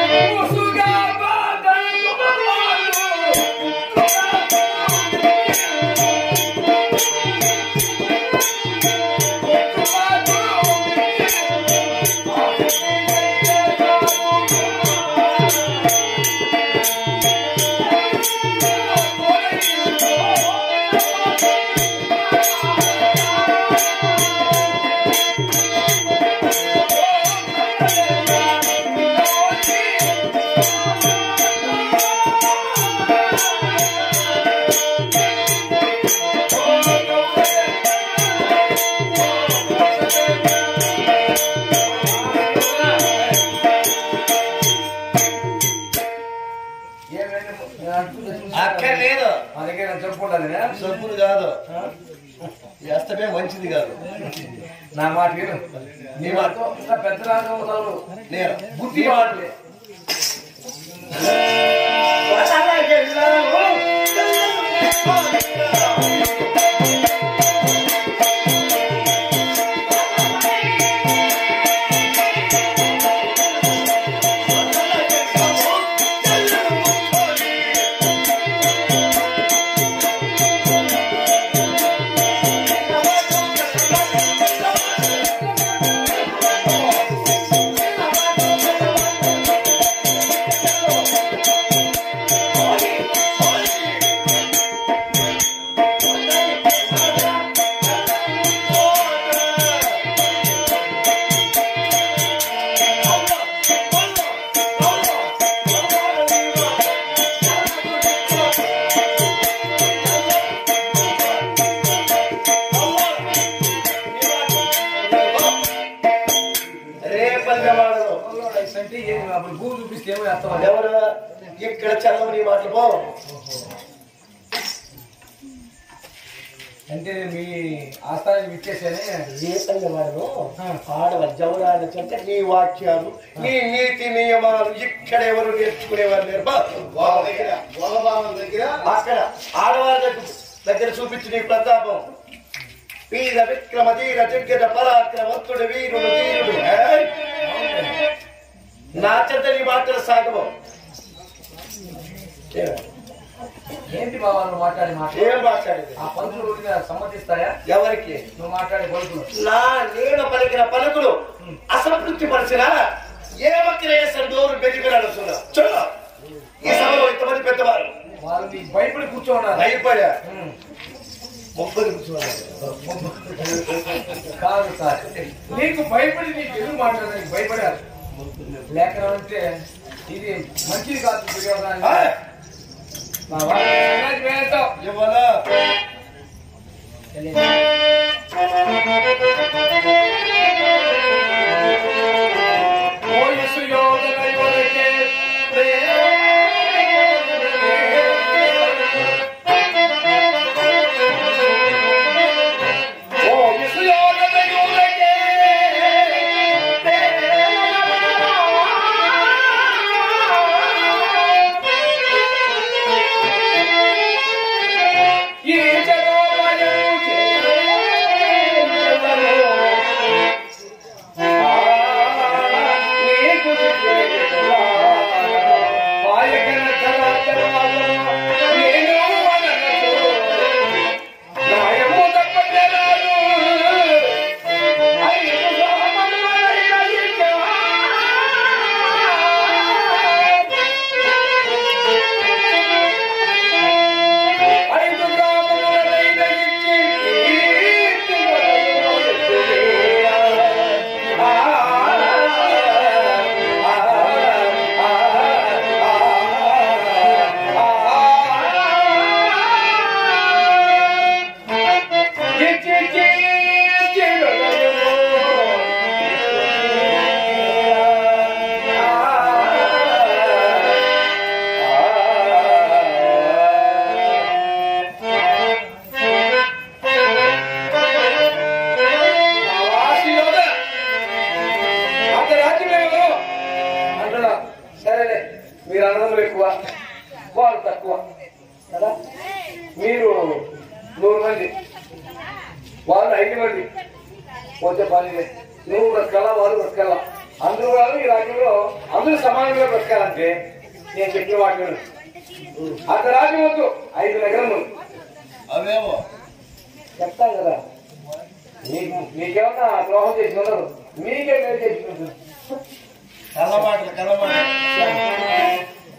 అక్కర్లేదు అందుకే నేను చెప్పుకుంటాను సొప్పులు కాదు ఎస్తమే మంచిది కాదు నా మాట విను నీ మాట. ఇంకా పెద్ద రాజు నేను బుద్ధి మాటలే రేపల్లెవాడలో అంటే ఏం అప్పుడు భూమి చూపిస్తే ఏమో వేస్తామా ఎవరు ఇక్కడ చదవని నీ మాటలు పో అంటే మీ ఆస్థానానికి ఇచ్చేసేనే రేపల్లెవాడలో ఆడవ జవరాల చెంత నీ వాక్యాలు నీ నీతి నియమాలు ఇక్కడ ఎవరు నేర్చుకునేవారు లేరు బా, వాళ్ళ దగ్గర దగ్గర అక్కడ ఆడవారి దగ్గర దగ్గర చూపించు నీ ప్రతాపం వీర విక్రమ ధీర దిగ్గజ పరాక్రమత్తుడు వీరుడు ధీరుడు ఏయ్! నా చెంత నీ మాటలు సాగవు ఏ- ఏంటి బాబా నువ్వు మాట్లాడే మాట ఏం మాట్లాడేది ఆ పంతులు ఊరికే సమ్మతిస్తాయా ఎవరికి నువ్వు మాట్లాడే పలుకులు నా నీడ పలికిన పలుకులు అసంతృప్తి పరిచిన ఏ ఒక్కరు వేసిన డోరు బెదిగినాడు చూడ ఈ సభలో ఇంతమంది పెద్దవారు వాళ్ళు నీకు భయపడి కూర్చోన్నారు భయపడా ఉమ్. ముగ్గురు కూర్చోవాలి కాదు సార్ నీకు భయపడి నీకు ఎందుకు మాట్లాడడానికి భయపడారు లేఖనం అంటే ఇది మంచిది కాదు దుర్యోధనానికి. ఏయ్! మా వాళ్ళ సంగతి వేస్తాం. ఇవ్వనా ఓ సుయోధన యువకే ఓ సుయోధన యువకే ఈ జగోమయము చేయుటలో నీకు చిక్కేలా పాయకన కళాకరాలు నేను అననతో న్యాయము తప్పజనాలు ఐదు ఐదు గ్రామములైన ఇచ్చి కీర్తి అంత రాజ్యమేమో అంటున్నా సరేలే మీరు అన్నదమ్ములు ఎక్కువ వాళ్ళు తక్కువ కదా మీరు నూరు మంది వాళ్ళు ఐదు మంది పోతే పని నువ్వు బ్రతకాలా వాళ్ళు బ్రతకాలా అందరూ వాళ్ళు ఈ రాజ్యంలో అందరూ సమానంగా బ్రతకాలంటే నేను చెప్పిన వాటి అంత రాజ్యం వద్దు ఐదు నగరములు అవేమో చెప్తాను కదా మీకు మీకేమన్నా ద్రోహం చేసి ఉండదు మీకే మేలు చేసి కళ్ళమాటలు కళ్ళమాటలు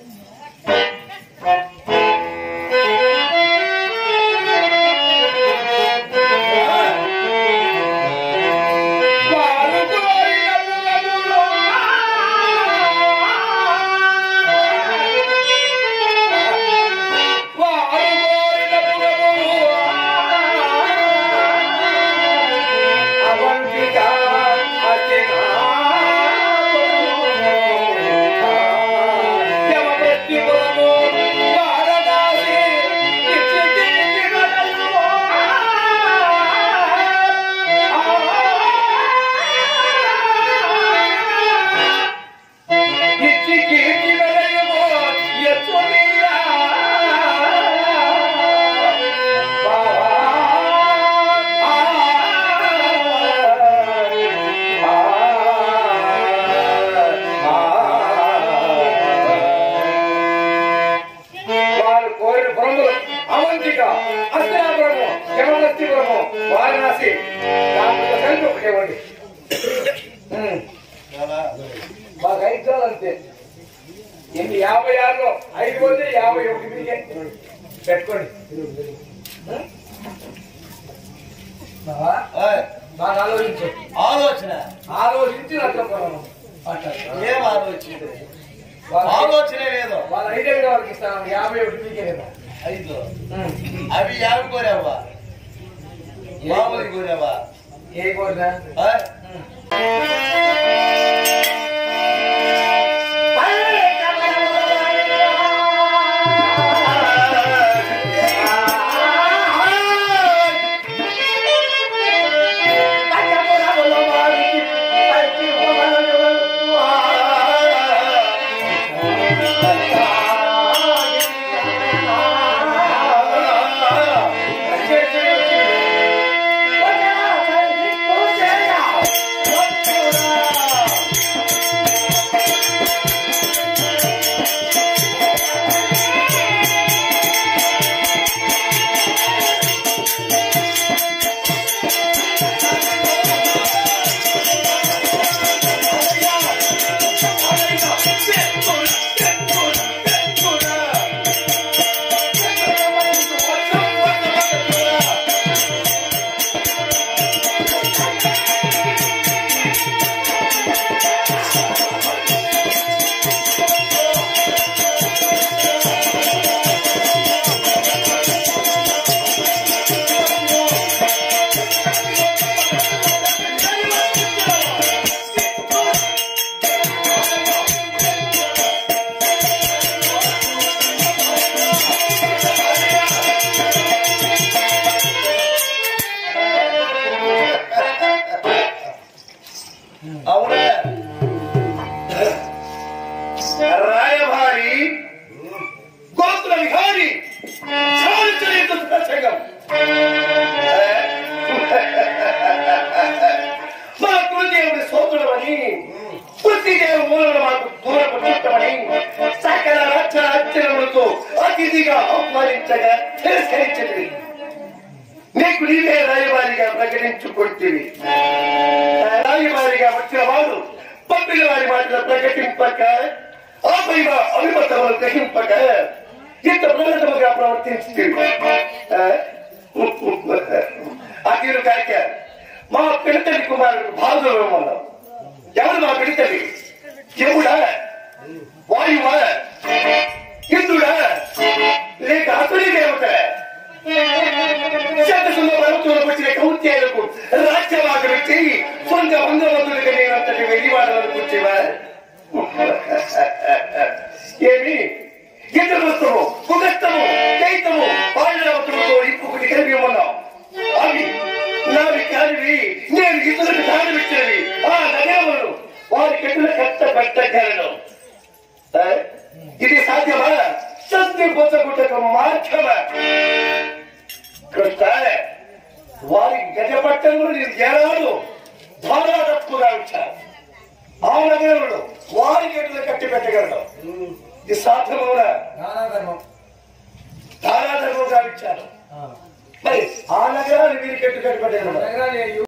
వారు కోరిన పురములు అవంతిక అస్తినాపురము యమదస్తిపురము వారణాసి దాంట్లో కలిపి ఒకటే వండి ఉమ్. చాలా మాకు ఐదు సార్లు అంతే ఎన్ని యాభై ఆరులో ఐదు పోతే యాభై ఒకటి మీకే పెట్టుకోండి ఉమ్. బావా, ఓయ్, బాగా ఆలోచించు ఆలోచన ఆలోచించి నచ్చపోవడం మాట్లాడు ఏం ఆలోచన వాళ్ళ ఆలోచనే లేదు వాళ్ళ ఐదు వాళ్ళకి ఇస్తాను యాభై ఒకటి మీకే కదా ఐదు ఉమ్. అవి యావి కోరావా మామూలు కోరావా ఏ కోరినా ఓయ్, అవునా రాయభారి గోత్ర విహారి చారిత్రయుత ప్రసంగం మా కులదేవుడి సోదరుడమని పుట్టిదేవు మూలమున మాకు దూరపు చుట్టమని సకల రాజ్య రాజ్యములతో అతిథిగా ఆహ్వానించగా తిరస్కరించదు నీకు నీవే రాయవారిగా ప్రకటించుకుంటుంది రాయవారిగా వచ్చిన వారు పంపిన వారి మాటలు ప్రకటింపక ఆపై మా అభిమతములు గ్రహింపక ఇంత ప్రకటముగా ప్రవర్తించింది అఖిలు కాక మా పిడతలి కుమారుడు బాధలు మనం ఎవరు మా పిడతలి దేవుడా వాయువా ఇంద్రుడా లేక అసుడి దేవత శతసుల ప్రభుత్వంలో వచ్చిన కౌత్యాలకు రాజ్యవాదం ఇచ్చి సొంత వందవంతులుగా నేనంతటి వెళ్ళివాడని కూర్చేవా ఏమి ఇంద్రవస్తము కుగస్తము చైతము పాండవతులతో ఇంకొకటి కలిపి ఉన్నాం అవి నావి కానివి నేను ఇతరులకు దానం ఇచ్చినవి ఆ నగరములు వారి కట్టుల కష్టపట్టగలను ఆ? ఇది సాధ్యమా సత్య పొచ్చగుట్టకు మార్గమా కృష్ణ వారి గజపట్టంలో నేను జనాలు ధారాదప్పుగా వచ్చాను ఆ నగరంలో వారి గేట్లు కట్టి పెట్టగలడు ఇది సాధ్యమవునా నానాధర్మం దానాధర్మం గావించారు మరి ఆ నగరాన్ని మీరు కట్టి కట్టి పెట్టగలరు నగరాలు